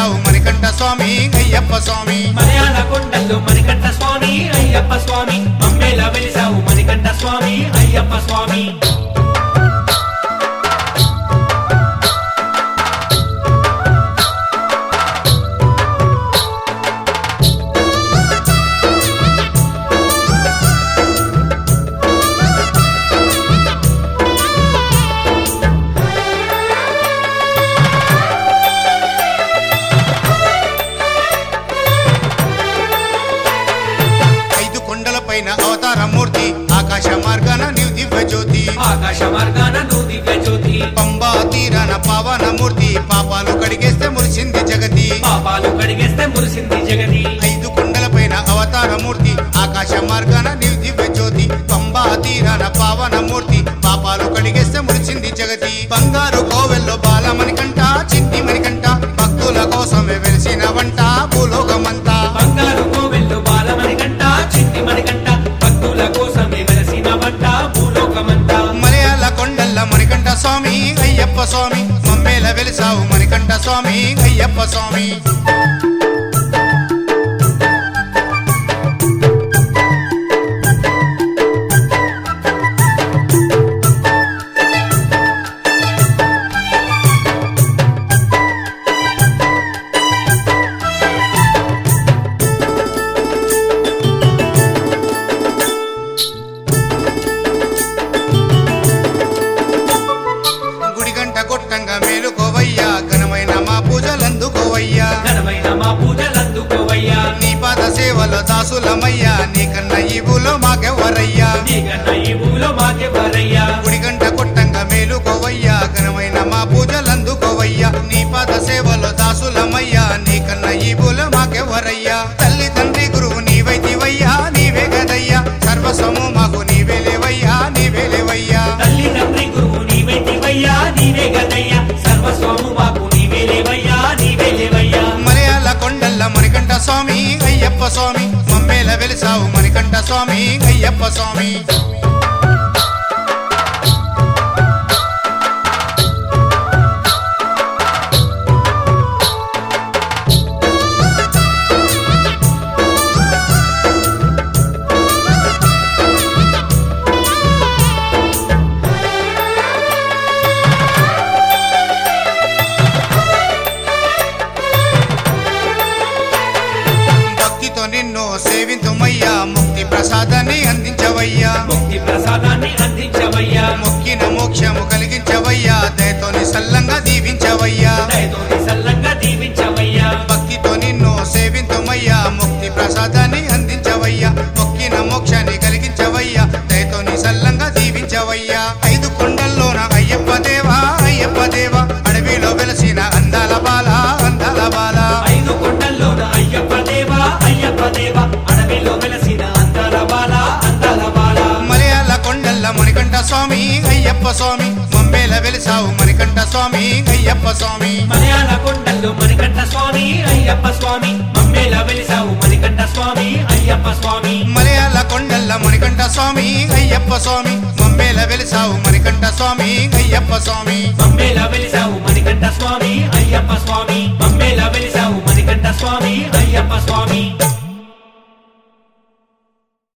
వెలిసావు మణికంఠ స్వామి అయ్యప్ప స్వామి మలయాళ కొండల్లో మణికంఠ స్వామి అయ్యప్ప స్వామి మమ్మేలా వెలిసావు మణికంఠ స్వామి అయ్యప్ప స్వామి ఐదు కొండల పైన అవతార మూర్తి ఆకాశ మార్గాన నీవు దివ్య జ్యోతి ఆకాశ మార్గాన నువ్వు దివ్య జ్యోతి పంబా తీరాన పావన మూర్తి పాపాలు కడిగేస్తే మురిసింది జగతి పాపాలు కడిగేస్తే మురిసింది జగతి ఐదు కొండల పైన అవతార మూర్తి ఆకాశ మార్గాన నీవు దివ్య జ్యోతి పంబా తీరాన పావన మూర్తి పాపాలు కడిగేస్తే మురిసింది జగతి బంగారు కోవెల్లో బాలమణికంట చిట్టి మణికంట భక్తుల కోసమే వెలిసిన వంట భూలోకమంతా బంగారు కోవెల్లో బాలమణికంట చిట్టి మణికంట భక్తుల కోసమే వెలసిన వంట భూలోకమంతా మలయాళ కొండల్ల మణికంఠ స్వామి అయ్యప్ప స్వామి మమ్మేల వెలిసావు మణికంఠ స్వామి అయ్యప్ప స్వామి గుడి గంట కొట్టంగా మేలుకోవయ్యా ఘనమైన మా పూజలందుకోవయ్యా ఘనమైన మా పూజలందుకోవయ్యా నీ పాద సేవలో దాసులమయ్యా నీకన్నా ఈ భూలో మాకెవ్వరయ్యా నీకన్న ఈ భూలో మాకెవరయ్యా గుడి గంట కొట్టంగా మేలుకోవయ్యా ఘనమైన మా పూజలందుకోవయ్యా నీ పాద సేవలో దాసులమయ్యా నీకన్నా ఈ భూలో మాకెవ్వరయ్యా తల్లి తండ్రి గురువు నీవైతివయ్యా నీవే గదయ్యా సర్వస్వము మాకు నీవే లేవయ్యా నీవే లేవయ్యా తల్లి తండ్రి గురువు నీవైతివయ్యా నీవే గదయ్యా సర్వస్వము మాకు నీవే లేవయ్యా నీవే లేవయ్యా మలయాళ కొండల్ల మణికంఠ స్వామి అయ్యప్ప స్వామి మమ్మేల వెలిసావు మణికంఠ స్వామి అయ్యప్ప స్వామి భక్తితో నిన్ను సేవింతుమయ్యా ముక్తి ప్రసాదాన్ని అందించవయ్యా ముక్తి ప్రసాదాన్ని అందించవయ్యా మొక్కిన మోక్షము కలిగించవయ్యా దయతోని సల్లంగా దీవించవయ్యా దయతోని సల్లంగా దీవించవయ్యా భక్తితో నిన్ను సేవింతుమయ్యా ముక్తి ప్రసాదాన్ని అందించవయ్యా మొక్కిన మోక్షాన్ని కలిగించవయ్యా దయతోని సల్లంగా దీవించవయ్యా ఐదు కొండల్లోన అయ్యప్ప దేవా అయ్యప్ప దేవా అడవిలో వెలసిన అందాల బాల అందాల బాల ఐదు కొండల్లోన అయ్యప్ప దేవా అయ్యప్ప దేవా అడవిలో వెలసిన అందాల బాల అందాల బాల మలయాళ కొండల్ల మణికంఠ స్వామి అయ్యప్ప స్వామి మమ్మేల వెలిసావు మణికంఠ స్వామి అయ్యప్ప స్వామి మలయాళ కొండల్లో మణికంఠ స్వామి అయ్యప్ప స్వామి మమ్మేలా వెలిసావు మణికంఠ స్వామి అయ్యప్ప స్వామి మలయాళ కొండల్ల మణికంఠ స్వామి అయ్యప్ప స్వామి మమ్మేల వెలిసావు మణికంఠ స్వామి అయ్యప్ప స్వామి మమ్మేలా వెలిసావు మణికంఠ స్వామి అయ్యప్ప స్వామి మమ్మేలా వెలిసావు మణికంఠ స్వామి అయ్యప్ప స్వామి